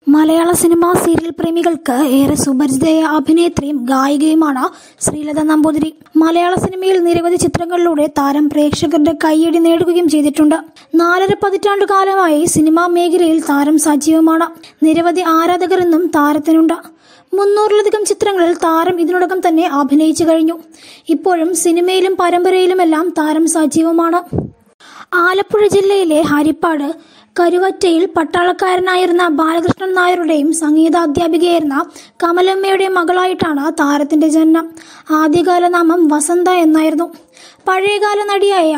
മലയാള cinema serial പ്രേമികൾക്ക് ഏറെ സുപരിചിതയായ അഭിനേത്രിയും ഗായികയുമാണ് ശ്രീലത നമ്പൂതിരി മലയാള സിനിമയിൽ നിരവധി ചിത്രങ്ങളിലൂടെ താരം പ്രേക്ഷകരുടെ കയ്യടി നേടുകയും ചെയ്തിട്ടുണ്ട് നാലര പതിറ്റാണ്ടു കാലമായി സിനിമാ മേഖലയിൽ താരം സജീവമാണ് നിരവധി ആരാധകർ എന്നും താരത്തിനുണ്ട് മുന്നൂറിലധികം ചിത്രങ്ങളിൽ താരം ഇതിനോടകം തന്നെ അഭിനയിച്ചു കഴിഞ്ഞു ഇപ്പോഴും സിനിമയിലും പരമ്പരയിലുമെല്ലാം താരം സജീവമാണ് ആലപ്പുഴ ജില്ലയിലെ ഹരിപ്പാട് കരുവറ്റയിൽ പട്ടാളക്കാരനായിരുന്ന ബാലകൃഷ്ണൻ നായരുടെയും സംഗീതാധ്യാപികയായിരുന്ന കമലമ്മയുടെ മകളായിട്ടാണ് താരത്തിന്റെ ജനനം ആദ്യകാല നാമം വസന്ത എന്നായിരുന്നു പഴയകാല നടിയായ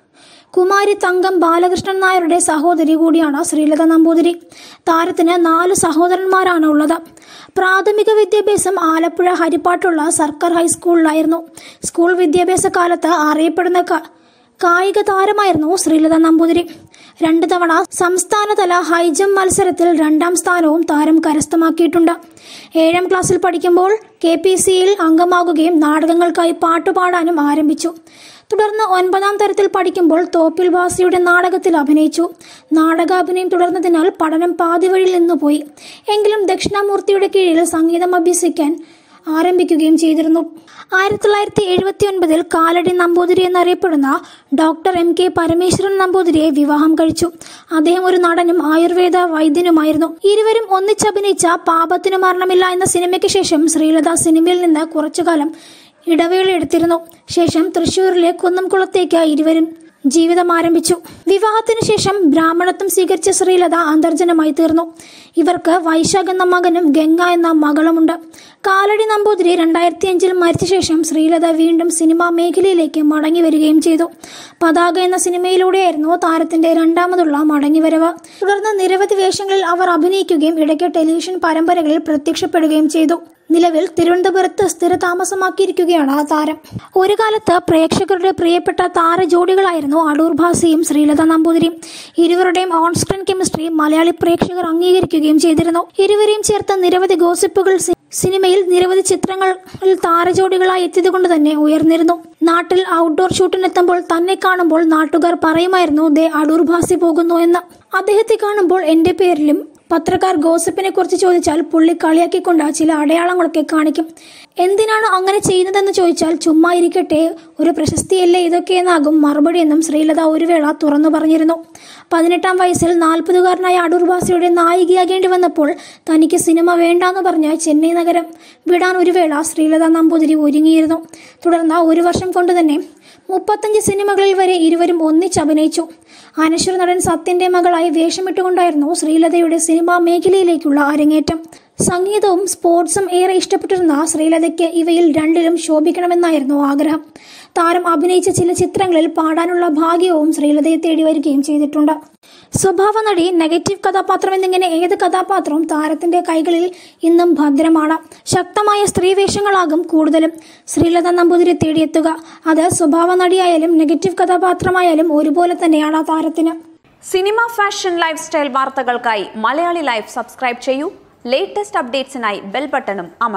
കുമാരി തങ്കം ബാലകൃഷ്ണൻ നായരുടെ സഹോദരി കൂടിയാണ് ശ്രീലത നമ്പൂതിരി താരത്തിന് നാല് സഹോദരന്മാരാണ് ഉള്ളത് പ്രാഥമിക വിദ്യാഭ്യാസം ആലപ്പുഴ ഹരിപ്പാട്ടുള്ള സർക്കാർ ഹൈസ്കൂളിലായിരുന്നു സ്കൂൾ വിദ്യാഭ്യാസ കാലത്ത് അറിയപ്പെടുന്ന ക- കായിക താരമായിരുന്നു ശ്രീലത നമ്പൂതിരി രണ്ട് തവണ സംസ്ഥാനതല ഹൈജംപ് മത്സരത്തിൽ രണ്ടാം സ്ഥാനവും താരം കരസ്ഥമാക്കിയിട്ടുണ്ട് ഏഴാം ക്ലാസ്സിൽ പഠിക്കുമ്പോൾ കെ പി സിയിൽ അംഗമാകുകയും നാടകങ്ങൾക്കായി പാട്ടുപാടാനും ആരംഭിച്ചു തുടർന്ന് ഒൻപതാം തരത്തിൽ പഠിക്കുമ്പോൾ തോപ്പിൽ വാസിയുടെ നാടകത്തിൽ അഭിനയിച്ചു നാടകാഭിനയം തുടർന്നതിനാൽ പഠനം പാതിവഴിയിൽ നിന്നുപോയി എങ്കിലും ദക്ഷിണാമൂർത്തിയുടെ കീഴിൽ സംഗീതം അഭ്യസിക്കാൻ ആരംഭിക്കുകയും ചെയ്തിരുന്നു ആയിരത്തി തൊള്ളായിരത്തി എഴുപത്തി ഒൻപതിൽ കാലടി നമ്പൂതിരി എന്നറിയപ്പെടുന്ന ഡോക്ടർ എം കെ പരമേശ്വരൻ നമ്പൂതിരിയെ വിവാഹം കഴിച്ചു അദ്ദേഹം ഒരു നടനും ആയുർവേദ വൈദ്യനുമായിരുന്നു ഇരുവരും ഒന്നിച്ചഭിനയിച്ച പാപത്തിനു മരണമില്ല എന്ന സിനിമയ്ക്ക് ശേഷം ശ്രീലത സിനിമയിൽ നിന്ന് കുറച്ചുകാലം ഇടവേള എടുത്തിരുന്നു ശേഷം തൃശൂരിലെ കുന്നംകുളത്തേക്ക് ഇരുവരും ജീവിതം ആരംഭിച്ചു വിവാഹത്തിനു ശേഷം ബ്രാഹ്മണത്വം സ്വീകരിച്ച ശ്രീലത അന്തർജനമായി തീർന്നു ഇവർക്ക് വൈശാഖ് എന്ന മകനും ഗംഗ എന്ന മകളുമുണ്ട് കാലടി നമ്പൂതിരി രണ്ടായിരത്തി അഞ്ചിൽ മരിച്ച ശേഷം ശ്രീലത വീണ്ടും സിനിമാ മേഖലയിലേക്ക് മടങ്ങി വരികയും ചെയ്തു പതാക എന്ന സിനിമയിലൂടെയായിരുന്നു താരത്തിന്റെ രണ്ടാമതുള്ള മടങ്ങിവരവ് തുടർന്ന് നിരവധി വേഷങ്ങളിൽ അവർ അഭിനയിക്കുകയും ഇടയ്ക്ക് ടെലിവിഷൻ പരമ്പരകളിൽ പ്രത്യക്ഷപ്പെടുകയും ചെയ്തു നിലവിൽ തിരുവനന്തപുരത്ത് സ്ഥിരതാമസമാക്കിയിരിക്കുകയാണ് ആ താരം ഒരു കാലത്ത് പ്രേക്ഷകരുടെ പ്രിയപ്പെട്ട താര ജോഡികളായിരുന്നു അടൂർ ഭാസിയും ശ്രീലത നമ്പൂതിരിയും ഇരുവരുടെയും ഓൺ സ്ക്രീൻ കെമിസ്ട്രി മലയാളി പ്രേക്ഷകർ അംഗീകരിക്കുകയും ചെയ്തിരുന്നു ഇരുവരെയും ചേർത്ത നിരവധി ഗോസിപ്പുകൾ സി- സിനിമയിൽ നിരവധി ചിത്രങ്ങളിൽ താരജോഡികളായി എത്തിയതുകൊണ്ട് തന്നെ ഉയർന്നിരുന്നു നാട്ടിൽ ഔട്ട്ഡോർ ഷൂട്ടിനെത്തുമ്പോൾ തന്നെ കാണുമ്പോൾ നാട്ടുകാർ പറയുമായിരുന്നു ദേ അടൂർ ഭാസി പോകുന്നു എന്ന് അദ്ദേഹത്തെ കാണുമ്പോൾ എന്റെ പേരിലും പത്രക്കാർ ഗോസിപ്പിനെ കുറിച്ച് ചോദിച്ചാൽ പുള്ളി കളിയാക്കിക്കൊണ്ട് ചില അടയാളങ്ങളൊക്കെ കാണിക്കും എന്തിനാണ് അങ്ങനെ ചെയ്യുന്നതെന്ന് ചോദിച്ചാൽ ചുമ്മാ ഇരിക്കട്ടെ ഒരു പ്രശസ്തിയല്ലേ ഇതൊക്കെയെന്നാകും മറുപടി എന്നും ശ്രീലത ഒരു വേള തുറന്നു പറഞ്ഞിരുന്നു പതിനെട്ടാം വയസ്സിൽ നാൽപ്പതുകാരനായ അടൂർ ഭാസിയുടെ നായികയാകേണ്ടി വന്നപ്പോൾ തനിക്ക് സിനിമ വേണ്ടാന്ന് പറഞ്ഞ് ചെന്നൈ നഗരം വിടാൻ ഒരു വേള ശ്രീലത നമ്പൂതിരി ഒരുങ്ങിയിരുന്നു തുടർന്ന് ഒരു വർഷം കൊണ്ട് തന്നെ മുപ്പത്തഞ്ച് സിനിമകളിൽ വരെ ഇരുവരും ഒന്നിച്ചഭിനയിച്ചു അനശ്വര നടൻ സത്യന്റെ മകളായി വേഷമിട്ടുകൊണ്ടായിരുന്നു ശ്രീലതയുടെ സിനിമാ മേഖലയിലേക്കുള്ള അരങ്ങേറ്റം സംഗീതവും സ്പോർട്സും ഏറെ ഇഷ്ടപ്പെട്ടിരുന്ന ശ്രീലതയ്ക്ക് ഇവയിൽ രണ്ടിലും ശോഭിക്കണമെന്നായിരുന്നു ആഗ്രഹം താരം അഭിനയിച്ച ചില ചിത്രങ്ങളിൽ പാടാനുള്ള ഭാഗ്യവും ശ്രീലതയെ തേടി വരികയും ചെയ്തിട്ടുണ്ട് സ്വഭാവ നടി നെഗറ്റീവ് കഥാപാത്രം എന്നിങ്ങനെ ഏത് കഥാപാത്രവും താരത്തിന്റെ കൈകളിൽ ഇന്നും ഭദ്രമാണ് ശക്തമായ സ്ത്രീവേഷങ്ങളാകും കൂടുതലും ശ്രീലത നമ്പൂതിരി തേടിയെത്തുക അത് സ്വഭാവ നടിയായാലും നെഗറ്റീവ് കഥാപാത്രമായാലും ഒരുപോലെ തന്നെയാണ് ആ താരത്തിന് സിനിമ ഫാഷൻ ലൈഫ് സ്റ്റൈൽ വാർത്തകൾക്കായി മലയാളി ലൈഫ് സബ്സ്ക്രൈബ് ചെയ്യൂ ലേറ്റസ്റ്റ് അപ്ഡേറ്റ്സിനായി ബെൽ ബട്ടണും അമർ